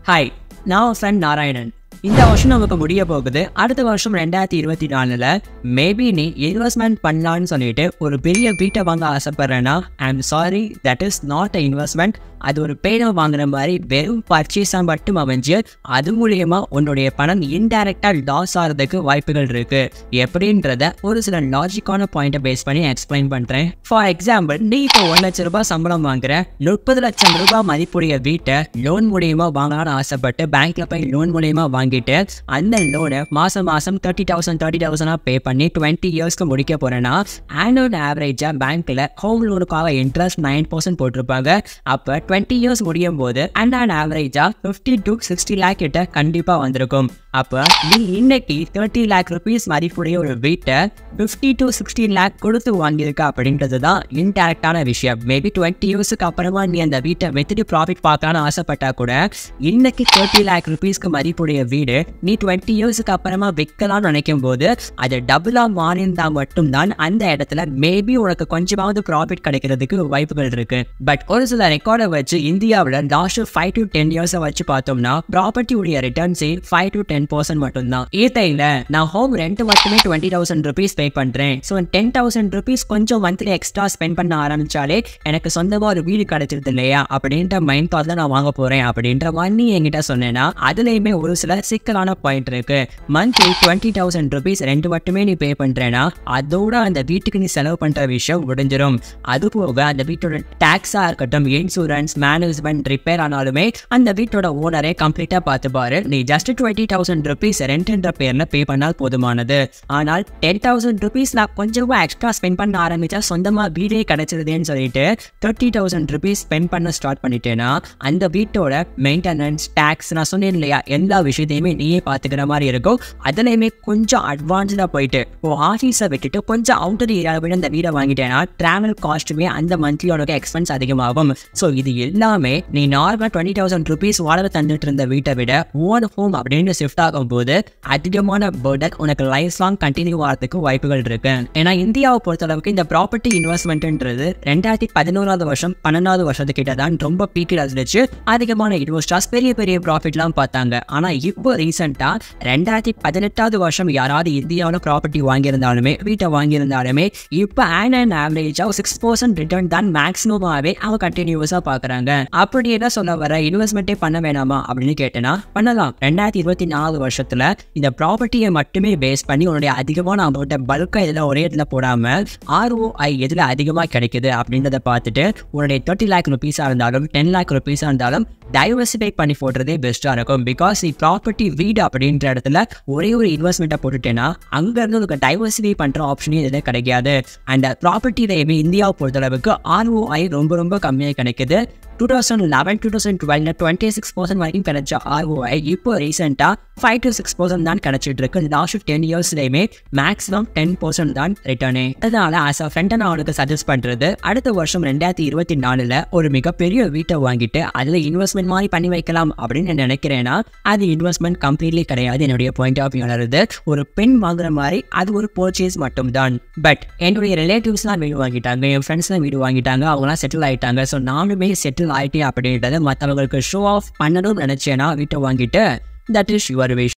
hi நான் உன் friend Narayanan இந்த வருஷம் நமக்கு முடிய போகுது அடுத்த வருஷம் ரெண்டாயிரத்தி இருபத்தி நாலில் மேபி நீ இன்வெஸ்ட்மெண்ட் பண்ணலான்னு சொல்லிட்டு ஒரு பெரிய வீட்டை வாங்க ஆசைப்படுறேன்னா I am sorry that is not a investment அது ஒரு பேனை வாங்குற மாதிரி வெறும் பர்ச்சேஸாக மட்டும் அமைஞ்சு அது மூலியமா உன்னுடைய பணம் இன்டைரக்டாக லாஸ் ஆகிறதுக்கு வாய்ப்புகள் இருக்கு எப்படின்றத ஒரு சில லாஜிக்கான பாயிண்ட்டை பேஸ் பண்ணி எக்ஸ்பிளைன் பண்ணுறேன் ஃபார் எக்ஸாம்பிள் நீ இப்போ ஒரு லட்ச ரூபாய் சம்பளம் வாங்குற முப்பது லட்சம் ரூபாய் மதிப்புடைய வீட்டை லோன் மூலியமா வாங்கலாம்னு ஆசைப்பட்டு பேங்க்ல போய் லோன் மூலியமா வாங்கிட்டு அந்த லோனை மாசம் மாசம் தேர்ட்டி தௌசண்ட் தேர்ட்டி தௌசண்டாக பே பண்ணி டுவெண்ட்டி இயர்ஸ்க்கு முடிக்க போறேன்னா ஆனுவல் ஆவரேஜாக பேங்க்ல ஹோம் லோனுக்காக இன்ட்ரெஸ்ட் நைன் பர்சன்ட் போட்டிருப்பாங்க அப்போ டுவெண்ட்டி இயர்ஸ் முடியும் போது அண்ட் ஆன் ஆவரேஜாக ஃபிஃப்டி டு சிக்ஸ்டி லேக் கிட்ட கண்டிப்பாக வந்திருக்கும் அப்போ நீ இன்னைக்கு தேர்ட்டி லேக் ருபீஸ் மதிப்புடைய ஒரு வீட்டை ஃபிஃப்டி டு சிக்ஸ்டி லேக் கொடுத்து வாங்கியிருக்க அப்படின்றது தான் இன்டெரக்டான விஷயம் மேபி டுவெண்ட்டி இயர்ஸுக்கு அப்புறமா நீ அந்த வீட்டை வித்துட்டு ப்ராஃபிட் பார்க்கலான்னு ஆசைப்பட்டா கூட இன்னைக்கு தேர்ட்டி லேக் ருபீஸ்க்கு மதிப்புடைய வீடு நீ டுவெண்ட்டி இயர்ஸுக்கு அப்புறமா விற்கலாம்னு நினைக்கும் போது அது டபுளாக மாறியிருந்தா மட்டும்தான் அந்த இடத்துல மேபி உனக்கு கொஞ்சமாவது ப்ராஃபிட் கிடைக்கிறதுக்கு வாய்ப்புகள் இருக்கு பட் ஒரு சில ரெக்கார்டை வச்சு இந்தியாவில் லாஸ்ட் ஃபைவ் டு டென் இயர்ஸை வச்சு பார்த்தோம்னா ப்ராப்பர்ட்டியுடைய ரிட்டர்ன்ஸே ஃபைவ் டு டென் பர்சன்ட் மட்டும்தான் ஈத்தையில் நான் ஹோம் ரெண்ட் மட்டுமே டுவெண்ட்டி தௌசண்ட் ருபீஸ் பே பண்ணுறேன் ஸோ டென் தௌசண்ட் ருபீஸ் கொஞ்சம் மந்த்லி எக்ஸ்ட்ரா ஸ்பெண்ட் பண்ண ஆரம்பிச்சாலே எனக்கு சொந்தமாக ஒரு வீடு கிடைச்சிருது இல்லையா அப்படின்ற மைண்ட் தாட்ல நான் வாங்க போகிறேன் அப்படின்ற மாதிரி நீ என்கிட்ட சொன்னேன்னா அதுலேயுமே ஒரு சில சிக்கலான பாயிண்ட் இருக்கு மந்த்லி டுவெண்ட்டி தௌசண்ட் ருபீஸ் ரெண்டு மட்டுமே நீ பே பண்ணுறேன்னா அதோட அந்த வீட்டுக்கு நீ செலவு பண்ணுற விஷயம் முடிஞ்சிடும் அது போக அந்த வீட்டோட டேக்ஸாக இருக்கட்டும் இன்சூரன்ஸ் மேனேஜ்மெண்ட் ரிப்பேர் ஆனாலுமே அந்த வீட்டோட ஓனரே கம்ப்ளீட்டாக பார்த்துப்பாரு நீ ஜஸ்ட் டுவெண்ட்டி தௌசண்ட் ருபீஸ் ரெண்ட்ன்ற பேரில் பே பண்ணால் போதுமானது ஆனால் டென் தௌசண்ட் ருபீஸ் நான் கொஞ்சமாக எக்ஸ்ட்ரா ஸ்பெண்ட் பண்ண ஆரம்பிச்சா சொந்தமாக வீடே கிடைச்சிருதேன்னு சொல்லிட்டு தேர்ட்டி தௌசண்ட் ருபீஸ் ஸ்பெண்ட் பண்ண ஸ்டார்ட் பண்ணிட்டேன்னா அந்த வீட்டோட மெயின்டெனன்ஸ் டேக்ஸ் நான் சொன்னேன் இல்லையா எல்லா விஷயத்தையுமே நீயே பார்த்துக்கிற மாதிரி இருக்கும் அதுலேயுமே கொஞ்சம் அட்வான்ஸ்டாக போயிட்டு இப்போ ஆஃபீஸை விட்டுட்டு கொஞ்சம் அவுட்டர் ஏரியாவில் விட அந்த வீடை வாங்கிட்டேன்னா ட்ராவல் காஸ்ட்டுமே அந்த மந்த்லி உனக்கு எக்ஸ்பென்ஸ் அதிகமாகும் ஸோ இது எல்லாமே நீ நார்மலாக டுவெண்ட்டி தௌசண்ட் ருபீஸ் வாடகை தந்துட்டு இருந்த வீட்டை விட ஓன் ஹோம் அப்படின்னு ஷிஃப்ட் ஆகும்போது அதிகமான பர்டன் உனக்கு லைஃப் லாங் கண்டினியூ ஆகிறதுக்கு வாய்ப்புகள் இருக்கு ஏன்னா இந்தியாவை பொறுத்தளவுக்கு இந்த ப்ராப்பர்ட்டி இன்வெஸ்ட்மெண்ட்ன்றது ரெண்டாயிரத்தி பதினோராவது வருஷம் பன்னெண்டாவது வருஷத்துக்கிட்ட தான் ரொம்ப பீக்கில் இருந்துச்சு அதிகமான இன்வெஸ்டர்ஸ் பெரிய பெரிய ப்ராஃபிட்லாம் பார்த்தாங்க ஆனால் இப்போ ரீசெண்டாக ரெண்டாயிரத்தி பதினெட்டாவது வருஷம் யாராவது இந்தியாவில் ப்ராப்பர்ட்டி வாங்கியிருந்தாலுமே வீட்டை வாங்கியிருந்தாலுமே இப்போ ஆன் அண்ட் ஆவரேஜாக சிக்ஸ் பர்சன்ட் ரிட்டர்ன் தான் மேக்ஸிமமாகவே அவங்க கண்டினியூஸாக பார்க்குறாங்க அப்படி என்ன சொல்ல வர இன்வெஸ்ட்மெண்ட்டே பண்ண வேணாமா அப்படின்னு கேட்டேன்னா பண்ணலாம் ரெண்டாயிரத்தி இருபத்தி நாலு வருஷத்தில் இந்த ப்ராப்பர்ட்டியை மட்டுமே பேஸ் பண்ணி உன்னுடைய அதிகமான அமௌண்ட்டை பல்காக இதில் ஒரே இடத்துல போடாமல் ஆர்ஓஐ எதில் அதிகமாக கிடைக்குது அப்படின்றத பார்த்துட்டு உன்னுடைய தேர்ட்டி லேக் ருபீஸாக இருந்தாலும் டென் லேக் ருபீஸாக இருந்தாலும் டைவர்சிஃபை பண்ணி போடுறதே பெஸ்ட்டாக இருக்கும் பிகாஸ் நீ ப்ராப்பர்ட்டி வீடு அப்படின்ற இடத்துல ஒரே ஒரு இன்வெஸ்ட்மெண்ட்டை போட்டுட்டேன்னா அங்கேருந்து உனக்கு டைவர்சிஃபை பண்ணுற ஆப்ஷனே இதில் கிடைக்காது அண்ட் ப்ராப்பர்ட்டியிலையுமே இந்தியாவை பொறுத்தளவுக்கு ஆர்ஓஐ ரொம்ப ரொம்ப கம்மியாக கிடைக்குது two thousand eleven two thousand டுவெல்ல டுவெண்ட்டி சிக்ஸ் பர்சன்ட் வரைக்கும் கிடைச்ச ஆர்ஓஐ இப்போ ரீசெண்டாக ஃபைவ் டு சிக்ஸ் பர்சன்ட் தான் கிடைச்சிட்டு இருக்கு லாஸ்ட் டென் இயர்ஸ்லையுமே மேக்ஸிமம் டென் பர்சன்ட் தான் ரிட்டர்னே அதனால ஆஸ் அ ஃப்ரெண்டை நான் அவனுக்கு சஜஸ்ட் பண்ணுறது அடுத்த வருஷம் ரெண்டாயிரத்தி இருபத்தி நாலில் ஒரு மிகப்பெரிய வீட்டை வாங்கிட்டு அதில் இன்வெஸ்ட்மெண்ட் மாதிரி பண்ணி வைக்கலாம் அப்படின்னு நான் நினைக்கிறேன்னா அது இன்வெஸ்ட்மெண்ட் கம்ப்ளீட்லி கிடையாது என்னுடைய பாயிண்ட் ஆஃப் வியூ இருந்து ஒரு பெண் வாங்குற மாதிரி அது ஒரு பர்ச்சேஸ் மட்டும் தான் பட் என்னுடைய ரிலேட்டிவ்ஸ்லாம் வீடு வாங்கிட்டாங்க என் ஃப்ரெண்ட்ஸ்லாம் வீடு வாங்கிட்டாங்க அவங்களாம் செட்டில் ஆகிட்டாங்க ஸோ நானுமே செட்டில் ஆகிட்டேன் அப்படின்றத மற்றவங்களுக்கு ஷோ ஆஃப் பண்ணணும்னு நினச்சேன்னா வீட்டை வாங்கிட்டு தட் இஸ் யுவர் விஷ்